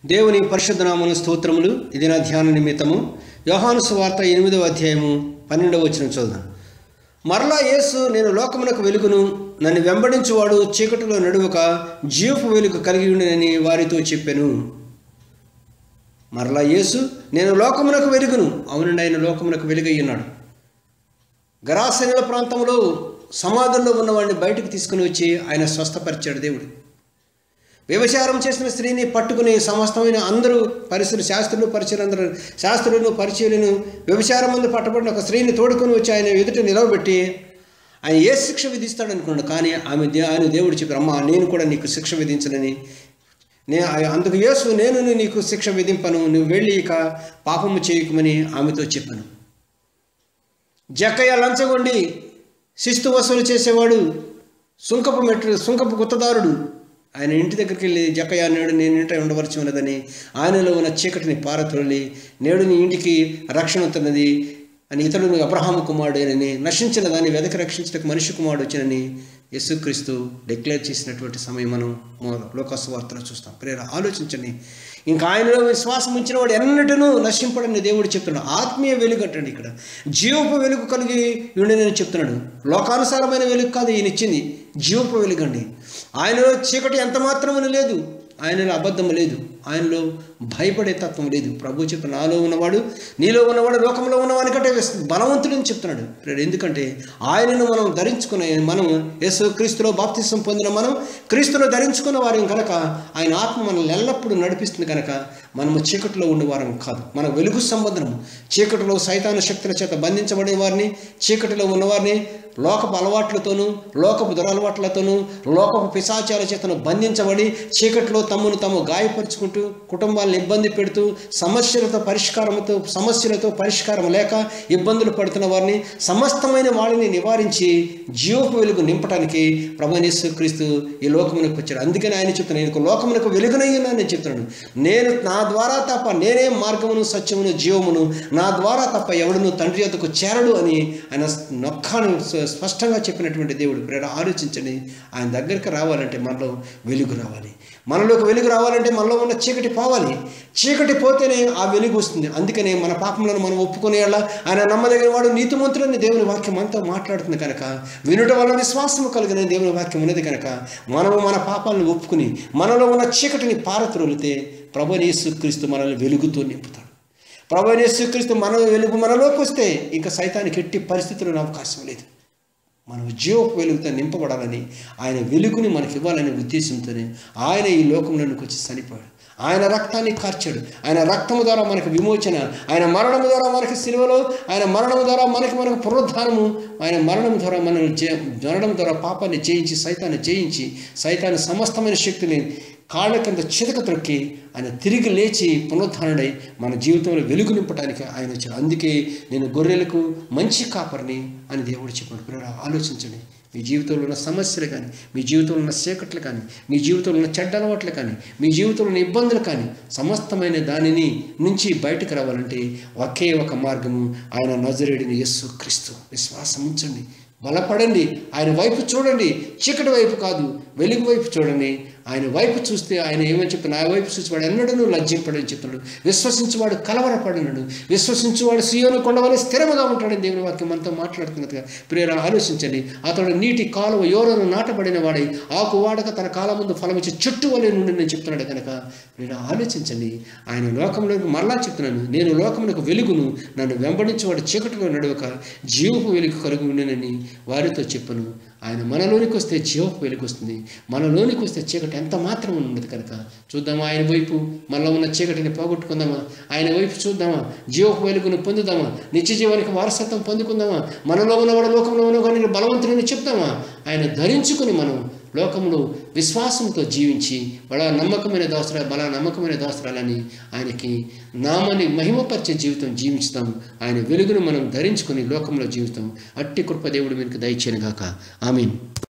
దేవుని పరిశుద్ధ నామను స్తోత్రములు ఇది నా ధ్యాన నిమిత్తము యోహాను సువార్త ఎనిమిదవ అధ్యాయము పన్నెండవ వచ్చిన చదువుదాం మరలా యేసు నేను లోకమునకు వెలుగును నన్ను వెంబడించువాడు చీకటిలో నడువక జీవపు వెలుగు కలిగి ఉండినని వారితో చెప్పాను మరలా యేసు నేను లోకమునకు వెలుగును అవునండి ఆయన లోకమునకు వెలుగై ఉన్నాడు గరాసనుల ప్రాంతంలో సమాధుల్లో ఉన్నవాడిని బయటకు తీసుకుని వచ్చి ఆయన స్వస్థపరిచాడు దేవుడు వ్యభిచారం చేసిన స్త్రీని పట్టుకుని సమస్తమైన అందరూ పరిసర శాస్త్రులు పరిచయులందరూ శాస్త్రులను పరిచయులను వ్యభిచారం ముందు పట్టబడిన ఒక స్త్రీని తోడుకొని వచ్చి ఆయన ఎదుట నిలవబెట్టి ఆయన ఏ శిక్ష విధిస్తాడు అనుకున్నాడు కానీ ఆమె దే- ఆయన దేవుడు చెప్పి అమ్మా నేను కూడా నీకు శిక్ష విధించనని నే అందుకు యేసు నేను నీకు శిక్ష విధింపను నువ్వు వెళ్ళి ఇక పాపము చేయకుమని ఆమెతో చెప్పాను జక్కయ్య లంచగొండి శిస్తు వసూలు చేసేవాడు సుంకపు మెట్టు సుంకపు గుత్తదారుడు ఆయన ఇంటి దగ్గరికి వెళ్ళి జక్కయ్య నేడు నేను ఇంట ఉండవలసి ఉన్నదని ఆయనలో ఉన్న చీకటిని పారతొలి నేడు నీ ఇంటికి రక్షణ అవుతున్నది అని ఇతరుని అబ్రహాము కుమారుడేనని నశించిన దాన్ని వెదకి రక్షించడానికి మనిషి కుమారుడు వచ్చినని యేసుక్రీస్తు డిక్లేర్ చేసినటువంటి సమయం మనం లోకాసు వార్తలో చూస్తాం ప్రేర ఆలోచించండి ఇంకా ఆయనలో విశ్వాసం ఉంచిన వాడు ఎన్నటను నశింపడని దేవుడు చెప్తున్నాడు ఆత్మీయ వెలుగు అంటండి ఇక్కడ జీవపు వెలుగు కలిగి ఉండని చెప్తున్నాడు లోకానుసారమైన వెలుగు కాదు ఈయన ఇచ్చింది జీవపు వెలుగు అండి ఆయనలో చీకటి ఎంత మాత్రమని లేదు ఆయనలో అబద్ధం లేదు ఆయనలో భయపడే తత్వం లేదు ప్రభు చెప్పిన నాలో ఉన్నవాడు నీలో ఉన్నవాడు లోకంలో ఉన్నవాని కంటే బలవంతుడని చెప్తున్నాడు ఇప్పుడు ఎందుకంటే ఆయనను మనం ధరించుకునే మనం యేసు క్రీస్తులో బాప్తిసం పొందిన మనం క్రీస్తులో ధరించుకున్న వారిని కనుక ఆయన ఆత్మ మనల్ని ఎల్లప్పుడూ నడిపిస్తుంది కనుక మనము చీకటిలో ఉండేవారం కాదు మన వెలుగు సంబంధము చీకటిలో సైతాను శక్తుల చేత బంధించబడే వారిని చీకటిలో ఉన్నవారిని లోకపు అలవాట్లతోనూ లోకపు దురలవాట్లతోనూ లోకపు పిశాచాల చేతను బంధించబడి చీకటిలో తమను తాము గాయపరుచుకుంటూ కుటుంబాలను ఇబ్బంది పెడుతూ సమస్యలతో పరిష్కారంతో సమస్యలతో పరిష్కారం లేక ఇబ్బందులు పడుతున్న వారిని సమస్తమైన వాళ్ళని నివారించి జీవపు వెలుగు నింపడానికి ప్రభనేశ్వర క్రీస్తు ఈ లోకమునకు వచ్చాడు అందుకని ఆయన చెప్తున్నాను నేను లోకమునకు వెలుగునయ్యున్నానని చెప్తున్నాడు నేను నా ద్వారా తప్ప నేనే మార్గమును సత్యమును జీవమును నా ద్వారా తప్ప ఎవడును తండ్రి యొద్దకు చేరడు అని ఆయన నొక్కాను స్పష్టంగా చెప్పినటువంటి దేవుడు ప్రేర ఆలోచించండి ఆయన దగ్గరికి రావాలంటే మనలో వెలుగు రావాలి మనలోకి వెలుగు రావాలంటే మనలో ఉన్న చీకటి పోవాలి చీకటి పోతేనే ఆ వెలుగు వస్తుంది అందుకనే మన పాపములను మనం ఒప్పుకునేలా ఆయన నమ్మదగిన వాడు నీతిమంతులని దేవుని వాక్యం మనతో మాట్లాడుతుంది కనుక వినుట వల్ల విశ్వాసము కలిగిన దేవుని వాక్యం ఉన్నది కనుక మనము మన పాపాలను ఒప్పుకుని మనలో ఉన్న చీకటిని పారత్రోలితే ప్రభు యేసుక్రీస్తు మనల్ని వెలుగుతో నింపుతాడు ప్రభు యేసుక్రీస్తు మన వెలుగు మనలోకి వస్తే ఇంకా సైతానికి ఎట్టి పరిస్థితుల్లో అవకాశం లేదు మనం జీవపు వెలుగుతో నింపబడాలని ఆయన వెలుగుని మనకి ఇవ్వాలనే ఉద్దేశంతోనే ఆయన ఈ లోకంలోనికి వచ్చి చనిపోయాడు ఆయన రక్తాన్ని కార్చాడు ఆయన రక్తము ద్వారా మనకు విమోచన ఆయన మరణము ద్వారా మనకి సిలువలో ఆయన మరణము ద్వారా మనకి మనకు పునరుద్ధానము ఆయన మరణం ద్వారా మనం జయ మరణం ద్వారా పాపాన్ని జయించి సైతాన్ని జయించి సైతాన్ని సమస్తమైన శక్తిని కాళ్ళ కింద చితక త్రొక్కి ఆయన తిరిగి లేచి పునరుద్ధానుడై మన జీవితంలో వెలుగు నింపడానికి ఆయన వచ్చాడు అందుకే నేను గొర్రెలకు మంచి కాపరిని అని దేవుడు చెప్పాడు పిల్లలు ఆలోచించండి మీ జీవితంలో ఉన్న సమస్యలు కానీ మీ జీవితంలో ఉన్న చీకట్లు కానీ మీ జీవితంలో ఉన్న చెడ్డ అలవాట్లు కానీ మీ జీవితంలో ఉన్న ఇబ్బందులు కానీ సమస్తమైన దానిని నుంచి బయటకు రావాలంటే ఒకే ఒక మార్గము ఆయన నజరేడిని యస్సు క్రీస్తు విశ్వాసం ఉంచండి బలపడండి ఆయన వైపు చూడండి చీకటి వైపు కాదు వెలుగు వైపు చూడండి ఆయన వైపు చూస్తే ఆయన ఏమని చెప్తున్నా ఆ వైపు చూసేవాడు ఎన్నడూ లజ్జింపడని చెప్తున్నాడు విశ్వసించేవాడు కలవరపడినాడు విశ్వసించేవాడు సీయోను కొండవలే స్థిరముగా ఉంటాడని దేవుని వాక్యం మనతో మాట్లాడుతున్నట్టుగా ప్రేర ఆలోచించండి అతడు నీటి కాలువ యోరను నాటబడిన వాడై ఆకు వాడక తన కాలం ముందు ఫలమిచ్చి చుట్టూ వలె నుండి నేను చెప్తున్నాడు కనుక ప్రేర ఆలోచించండి ఆయన లోకంలోకి మరలా చెప్తున్నాను నేను లోకమునకు వెలుగును నన్ను వెంబడించేవాడు చీకటిలో నడవక జీవపు వెలుగు కలిగి ఉండనని వారితో చెప్పను ఆయన మనలోనికి వస్తే జీవపు వెలుగు వస్తుంది మనలోనికి వస్తే చీకటి ఎంత మాత్రం ఉండదు కనుక చూద్దామా ఆయన వైపు మనలో ఉన్న చీకటిని పోగొట్టుకుందామా ఆయన వైపు చూద్దామా జీవపు వెలుగును పొందుదామా నిత్య జీవానికి వారసత్వం పొందుకుందామా మనలో ఉన్నవాడు లోకంలో ఉన్న కానీ బలవంతుడని చెప్తామా ఆయన ధరించుకుని మనం లోకంలో విశ్వాసంతో జీవించి బలా నమ్మకమైన దోసరా బలా నమ్మకమైన దోసరాలని ఆయనకి నామని మహిమపరిచే జీవితం జీవిస్తాం ఆయన వెలుగును మనం ధరించుకుని లోకంలో జీవిస్తాం అట్టి కృప దేవుడు మీకు దయచేయను గాక ఆమీన్